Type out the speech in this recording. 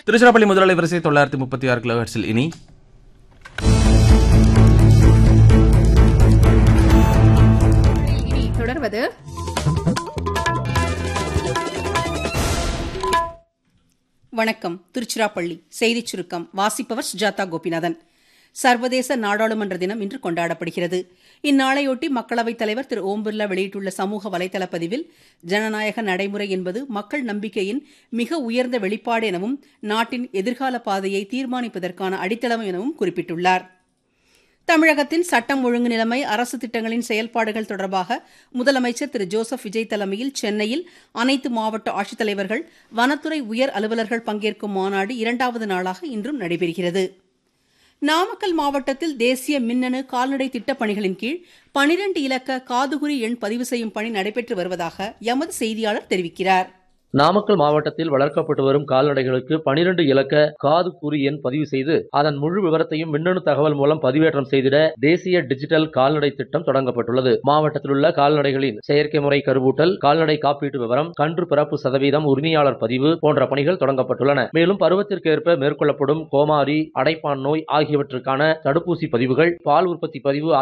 திருச்சிராப்பள்ளி முதலாளி வரிசை தொள்ளாயிரத்தி முப்பத்தி ஆறு கிலோஹெர்ட்ஸில் இனி இனி தொடர்வது வணக்கம் திருச்சிராப்பள்ளி செய்திச் சுருக்கம் வாசிப்பவர் சுஜாதா கோபிநாதன் சர்வதேச நாடாளுமன்ற தினம் இன்று கொண்டாடப்படுகிறது இந்நாளையொட்டி மக்களவைத் தலைவர் திரு ஓம் பிர்லா வெளியிட்டுள்ள சமூக வலைதள பதிவில் ஜனநாயக நடைமுறை என்பது மக்கள் நம்பிக்கையின் மிக உயர்ந்த வெளிப்பாடு எனவும் நாட்டின் எதிர்கால பாதையை தீர்மானிப்பதற்கான அடித்தளம் எனவும் குறிப்பிட்டுள்ளார் தமிழகத்தின் சட்டம் ஒழுங்கு நிலைமை அரசு திட்டங்களின் செயல்பாடுகள் தொடர்பாக முதலமைச்சர் திரு ஜோசப் விஜய் தலைமையில் சென்னையில் அனைத்து மாவட்ட ஆட்சித்தலைவர்கள் வனத்துறை உயர் அலுவலர்கள் பங்கேற்கும் மாநாடு இரண்டாவது நாளாக இன்றும் நடைபெறுகிறது நாமக்கல் மாவட்டத்தில் தேசிய மின்னணு கால்நடை திட்டப் பணிகளின் கீழ் பனிரண்டு இலக்க காதுகுறி எண் பதிவு செய்யும் பணி நடைபெற்று வருவதாக எமது செய்தியாளர் தெரிவிக்கிறார் நாமக்கல் மாவட்டத்தில் வளர்க்கப்பட்டு வரும் கால்நடைகளுக்கு பனிரெண்டு இலக்க காது குறி எண் பதிவு செய்து அதன் முழு விவரத்தையும் மின்னணு தகவல் மூலம் பதிவேற்றம் செய்திட தேசிய டிஜிட்டல் கால்நடை திட்டம் தொடங்கப்பட்டுள்ளது மாவட்டத்தில் உள்ள கால்நடைகளின் செயற்கை முறை கருவூட்டல் கால்நடை காப்பீட்டு விவரம் கன்று பிறப்பு சதவீதம் உரிமையாளர் பதிவு போன்ற பணிகள் தொடங்கப்பட்டுள்ளன மேலும் பருவத்திற்கேற்ப மேற்கொள்ளப்படும் கோமாரி அடைப்பான் நோய் ஆகியவற்றுக்கான தடுப்பூசி பதிவுகள் பால் உற்பத்தி பதிவு